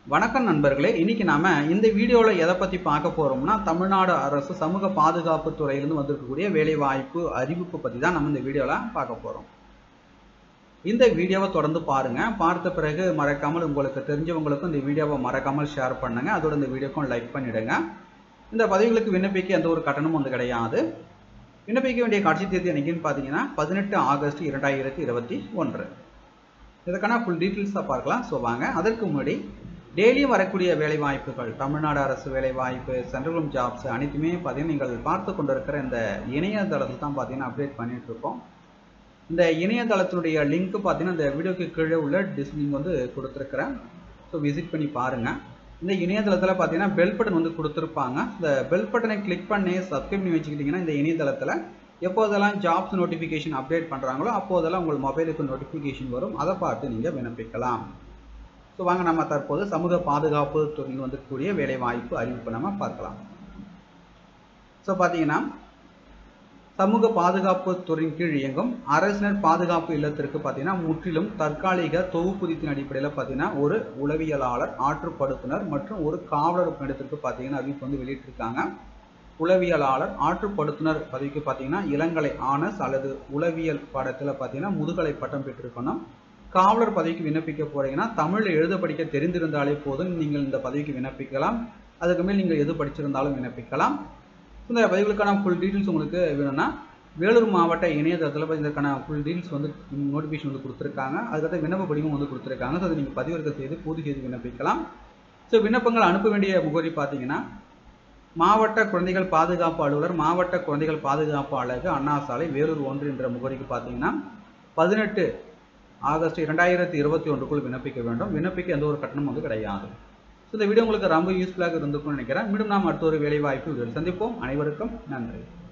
வணக்கம் நண்பர்களே இன்னைக்கு நாம இந்த வீடியோவில் எதை பற்றி பார்க்க போறோம்னா தமிழ்நாடு அரசு சமூக பாதுகாப்பு துறையிலிருந்து வந்திருக்கக்கூடிய வேலைவாய்ப்பு அறிவிப்பு பற்றி தான் நம்ம இந்த வீடியோவில் பார்க்க போறோம் இந்த வீடியோவை தொடர்ந்து பாருங்க பார்த்த பிறகு மறக்காமல் உங்களுக்கு தெரிஞ்சவங்களுக்கும் இந்த வீடியோவை மறக்காமல் ஷேர் பண்ணுங்க அதோட இந்த வீடியோக்கும் லைக் பண்ணிடுங்க இந்த பதிவுகளுக்கு விண்ணப்பிக்க எந்த ஒரு கட்டணமும் வந்து கிடையாது விண்ணப்பிக்க வேண்டிய கடைசி தேதி என்னைக்குன்னு பார்த்தீங்கன்னா பதினெட்டு ஆகஸ்ட் இரண்டாயிரத்தி இருபத்தி ஒன்று இதுக்கான ஃபுல் டீட்டெயில்ஸாக பார்க்கலாம் ஸோ வாங்க அதற்கு முன்னாடி டெய்லியும் வரக்கூடிய வேலைவாய்ப்புகள் தமிழ்நாடு அரசு வேலைவாய்ப்பு சென்ட்ரல் ஜாப்ஸ் அனைத்துமே பார்த்தீங்கன்னா நீங்கள் பார்த்து கொண்டிருக்கிற இந்த இணையதளத்தில் தான் பார்த்தீங்கன்னா அப்டேட் பண்ணிட்டு இருக்கோம் இந்த இணையதளத்தினுடைய லிங்க் பார்த்தீங்கன்னா இந்த வீடியோக்கு கீழே உள்ள டிஸ் லிங்க் வந்து கொடுத்துருக்குறேன் ஸோ விசிட் பண்ணி பாருங்கள் இந்த இணையதளத்தில் பார்த்தீங்கன்னா பெல் பட்டன் வந்து கொடுத்துருப்பாங்க இந்த பெல் பட்டனை கிளிக் பண்ணி சப்ஸ்கிரைப் பண்ணி வச்சுக்கிட்டிங்கன்னா இந்த இணையதளத்தில் எப்போதெல்லாம் ஜாப்ஸ் நோட்டிஃபிகேஷன் அப்டேட் பண்ணுறாங்களோ அப்போதெல்லாம் உங்கள் மொபைலுக்கு நோட்டிஃபிகேஷன் வரும் அதை பார்த்து நீங்கள் விண்ணப்பிக்கலாம் ஸோ வாங்க நம்ம தற்போது சமூக பாதுகாப்பு துறையில் வந்துக்கூடிய வேலை வாய்ப்பு அறிவிப்பு நம்ம பார்க்கலாம் ஸோ பார்த்தீங்கன்னா சமூக பாதுகாப்பு துறையின் கீழ் இயங்கும் அரசினர் பாதுகாப்பு இல்லத்திற்கு பார்த்தீங்கன்னா முற்றிலும் தற்காலிக தொகுப்புதித்தின் அடிப்படையில் பார்த்தீங்கன்னா ஒரு உளவியலாளர் ஆற்றுப்படுத்துனர் மற்றும் ஒரு காவலர் பணியிடத்திற்கு பார்த்தீங்கன்னா அறிவிப்பு வந்து வெளியிட்டிருக்காங்க உளவியலாளர் ஆற்றுப்படுத்துனர் பதவிக்கு பார்த்தீங்கன்னா இளங்கலை ஆனஸ் அல்லது உளவியல் பாடத்தில் பார்த்தீங்கன்னா முதுகலை பட்டம் பெற்றிருக்கணும் காவலர் பதவிக்கு விண்ணப்பிக்க போறீங்கன்னா தமிழில் எழுத படிக்க தெரிந்திருந்தாலே போதும் நீங்கள் இந்த பதவிக்கு விண்ணப்பிக்கலாம் அதுக்கு மேல் நீங்கள் எது படிச்சிருந்தாலும் விண்ணப்பிக்கலாம் இந்த பதிவுகளுக்கான ஃபுல் டீட்டெயில்ஸ் உங்களுக்கு வேணும்னா வேலூர் மாவட்ட இணையதளத்தில் இதற்கான ஃபுல் டீட்டெயில்ஸ் வந்து நோட்டிஃபிகேஷன் வந்து கொடுத்துருக்காங்க அதுக்கடுத்து விண்ணப்ப படிவம் வந்து கொடுத்துருக்காங்க ஸோ அதை நீங்கள் பதிவிறக்கம் செய்து பூர்த்தி செய்து விண்ணப்பிக்கலாம் ஸோ விண்ணப்பங்கள் அனுப்ப வேண்டிய முகவரி பார்த்தீங்கன்னா மாவட்ட குழந்தைகள் பாதுகாப்பு அலுவலர் மாவட்ட குழந்தைகள் பாதுகாப்பு அலகு அண்ணா சாலை வேலூர் ஒன்று என்ற முகவரிக்கு பார்த்தீங்கன்னா பதினெட்டு ஆகஸ்ட் இரண்டாயிரத்தி இருபத்தி ஒன்றுக்குள் விண்ணப்பிக்க வேண்டும் விண்ணப்பிக்க எந்த ஒரு கட்டணம் வந்து கிடையாது ஸோ இந்த வீடியோ உங்களுக்கு ரொம்ப யூஸ்ஃபுல்லாக இருந்திருக்கும்னு நினைக்கிறேன் மீண்டும் நாம் அடுத்த ஒரு வேலைவாய்ப்பு வீடியோவில் சந்திப்போம் அனைவருக்கும் நன்றி